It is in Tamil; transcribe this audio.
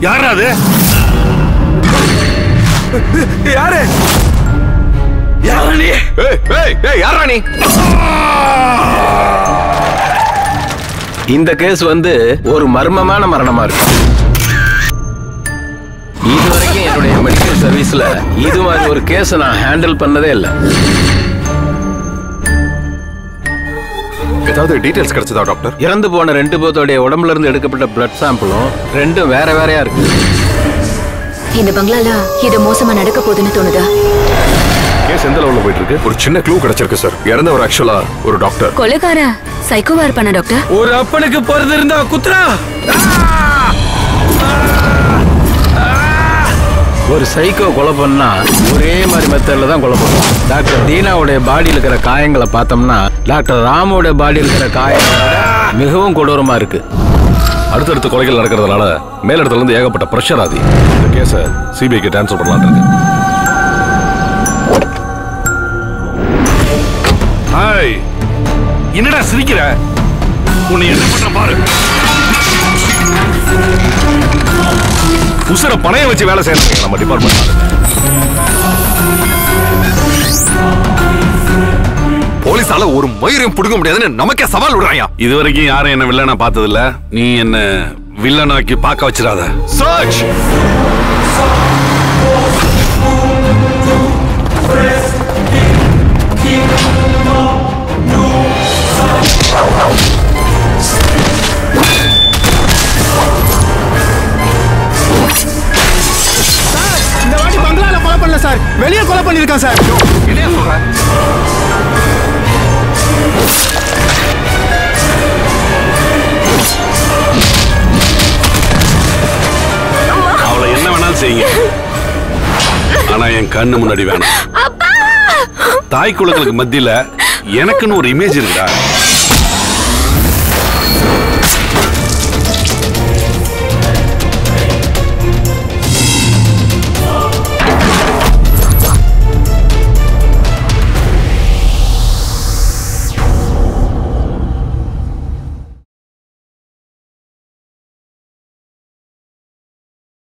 யாரா அது யாரு யாரா நீ ஏய் ஏய் ஏய் யாரா நீ இந்த கேஸ் வந்து ஒரு மர்மமான மரணமா இருக்கு இது வரைக்கும் என்னுடைய மெடிக்கல் சர்வீஸ்ல இது மாதிரி ஒரு கேஸ் நான் ஹேண்டில் பண்ணதே இல்லை ஏதாவது டீடைல்ஸ் கிடைச்சதா டாக்டர் இறந்து போன ரெண்டு பேர்த்தோடைய உடம்புல இருந்து எடுக்கப்பட்ட பிளட் சாம்பிளும் ரெண்டும் வேற வேறையா இருக்கு இந்த பங்களால இது மோசமா நடக்க போகுதுன்னு தோணுதா கேஸ் எந்த லெவல்ல போயிட்டு இருக்கு ஒரு சின்ன க்ளூ கிடைச்சிருக்கு சார் இறந்தவர் ஆக்சுவலா ஒரு டாக்டர் கொலைக்கார சைக்கோவா இருப்பானா டாக்டர் ஒரு அப்பனுக்கு பிறந்து இருந்தா குத்ரா ஒரு சைக்கோ கொலை பண்ணா ஒரே மாதிரி மெத்தட்ல தான் கொலை பண்ணும் டாக்டர் தீனாவுடைய பாடியில் இருக்கிற காயங்களை பார்த்தோம்னா டாக்டர் ராமுடைய பாடியில் இருக்கிற காயங்களை விட மிகவும் கொடூரமா இருக்கு அடுத்தடுத்த கொலைகள் நடக்கிறதுனால மேலிடத்துல இருந்து ஏகப்பட்ட பிரஷர் ஆதி இந்த கேஸை சிபிஐக்கு ட்ரான்ஸ்ஃபர் பண்ணலாம்னு இருக்கு ஹாய் என்னடா சிரிக்கிற உன்னை என்ன பண்ற பாரு உசுர பணைய வச்சு வேலை செய்யறாங்க நம்ம டிபார்ட்மெண்ட் போலீஸால ஒரு மயிரையும் பிடுங்க முடியாதுன்னு நமக்கே சவால் விடுறாயா இது வரைக்கும் யாரும் என்ன வில்லனா பார்த்தது இல்ல நீ என்ன வில்லனாக்கி பார்க்க வச்சிடாத சர்ச் இந்த வாட்டி பங்களால கொலை பண்ணல சார் வெளியே கொலை பண்ணிருக்கான் சார் என்ன சொல்ற அவளை என்ன வேணாலும் செய்யுங்க ஆனா என் கண்ணு முன்னாடி வேணாம் தாய் குழந்தைகளுக்கு மத்தியில எனக்குன்னு ஒரு இமேஜ் இருக்குடா